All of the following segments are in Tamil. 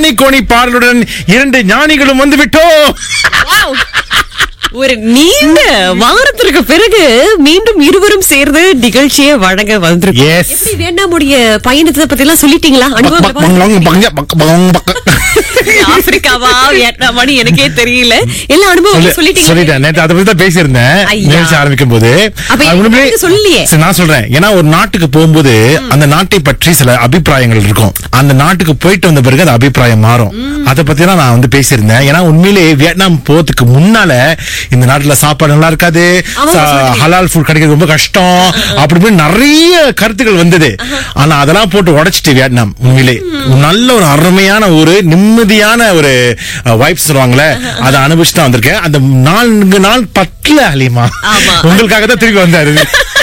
ஞானி கோணி பாடலுடன் இரண்டு ஞானிகளும் வந்து விட்டோம் Wow. ஒரு நீண்ட வாரத்திற்கு பிறகு மீண்டும் இருவரும் சேர்ந்து நிகழ்ச்சியை வழங்க வந்திருக்கோம் Yes. எப்படி வேண்டாமுடைய பயணத்தை பத்தி எல்லாம் சொல்லிட்டீங்களா அனுபவம் பக் பக் பக் பக் பக் பக் பக் பக். ஆப்பிரிக்காவா வியட்நாமான்னு எனக்கே தெரியல எல்லா அனுபவம் சொல்லு- சொல்லிட்டீங்க சொல்லிட்டேன் நேத்து அதை பத்தி தான் பேசியிருந்தேன் ஐயா. நிகழ்ச்சி ஆரம்பிக்கும் போது அப்ப அது எனக்கு உண்மையிலே- நீங்க சொல்லலையே. சரி, நான் சொல்றேன் ஏன்னா ஒரு நாட்டுக்கு போகும்போது அந்த நாட்டை பற்றி சில அபிப்பிராயங்கள் இருக்கும் அந்த நாட்டுக்கு போயிட்டு வந்த பிறகு அந்த அபிப்பிராயம் மாறும் அதை பத்தி தான் நான் வந்து பேசியிருந்தேன் ஏன்னா உண்மையிலே வியட்நாம் போறதுக்கு முன்னால இந்த நாட்டுல சாப்பாடு நல்லா இருக்காது ஆமா, சா- சொல்றீங்க. ஹலால் ஃபுட் கிடைக்கிறது ரொம்ப கஷ்டம் அப்படி இப்படின்னு நிறைய கருத்துக்கள் வந்தது ஆனா அதெல்லாம் போட்டு உடைச்சிட்டு வியட்நாம் உண்மையிலே நல்ல ஒரு அருமையான ஒரு நிம்மதியான ஒரு வைப்ஸ் சொல்லுவாங்கல்ல அதை அனுபவிச்சு தான் வந்திருக்கேன் அந்த நான்கு நாள் பத்துல அலிமா ஆமா. உங்களுக்காக தான் திருப்பி வந்தாரு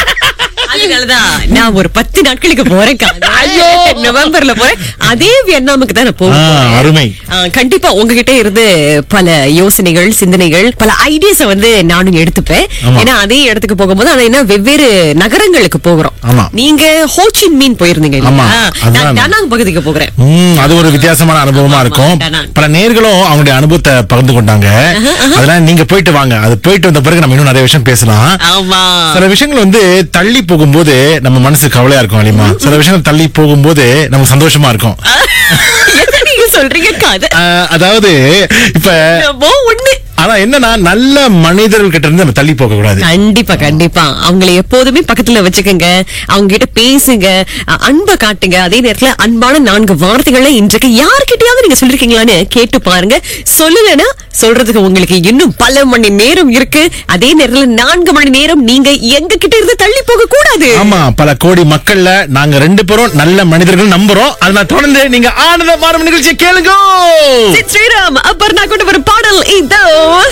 அதனாலதான் நான் ஒரு பத்து நாட்களுக்கு போறேன் ஐயோ நவம்பர்ல போறேன் அதே வியட்நாமுக்கு தான் நான் போக ஆ, போறேன். அருமை. ஆ, கண்டிப்பா உங்ககிட்ட இருந்து பல யோசனைகள் சிந்தனைகள் பல ஐடியாஸ வந்து நானும் எடுத்துப்பேன் ஆமா. ஏன்னா அதே இடத்துக்கு போகும்போது ஆனா என்ன வெவ்வேறு நகரங்களுக்கு போகிறோம் ஆமா. நீங்க ஹோச்சின் மீன் போயிருந்தீங்க ஆமா, இல்லையா? அதுதான் நான் நான். டனாங் பகுதிக்கு போகிறேன் உம் அது ஒரு வித்தியாசமான அனுபவமா ஆமா, இருக்கும் டனாங். பல நேர்களும் அவங்களுடைய அனுபவத்தை பகிர்ந்து கொண்டாங்க அதெல்லாம் நீங்க போயிட்டு வாங்க அது போயிட்டு வந்த பிறகு நம்ம இன்னும் நிறைய விஷயம் பேசலாம் ஆமா சில விஷயங்கள் வந்து தள்ளி போகும்போது நம்ம மனசு கவலையா இருக்கும் அலிமா சில விஷயங்கள் தள்ளி போகும்போது நமக்கு சந்தோஷமா இருக்கும் என்ன நீங்க சொல்றீங்க கதை ஆஹ், அதாவது இப்ப என்னமோ ஒண்ணு ஆனா என்னன்னா நல்ல மனிதர்கள் கிட்ட இருந்து நம்ம தள்ளி போக கூடாது கண்டிப்பா கண்டிப்பா அவங்களை எப்போதுமே பக்கத்துல வச்சுக்கோங்க அவங்க கிட்ட பேசுங்க அ- அன்பை காட்டுங்க அதே நேரத்துல அன்பான நான்கு வார்த்தைகளை இன்றைக்கு யார்கிட்டயாவது நீங்க சொல்லிருக்கீங்களான்னு கேட்டு பாருங்க சொல்லலைன்னா சொல்றதுக்கு உங்களுக்கு இன்னும் பல மணி நேரம் இருக்கு அதே நேரத்துல நான்கு மணி நேரம் நீங்க எங்க கிட்ட இருந்து தள்ளி போக கூடாது ஆமா பல கோடி மக்கள்ல நாங்க ரெண்டு பேரும் நல்ல மனிதர்கள் நம்புறோம் அதனால தொடர்ந்து நீங்க ஆனந்த பாரம் நிகழ்ச்சியை கேளுங்க ஸ்ரீராம் அப்பர் நான் கொண்டு வரும் பாடல் இதோ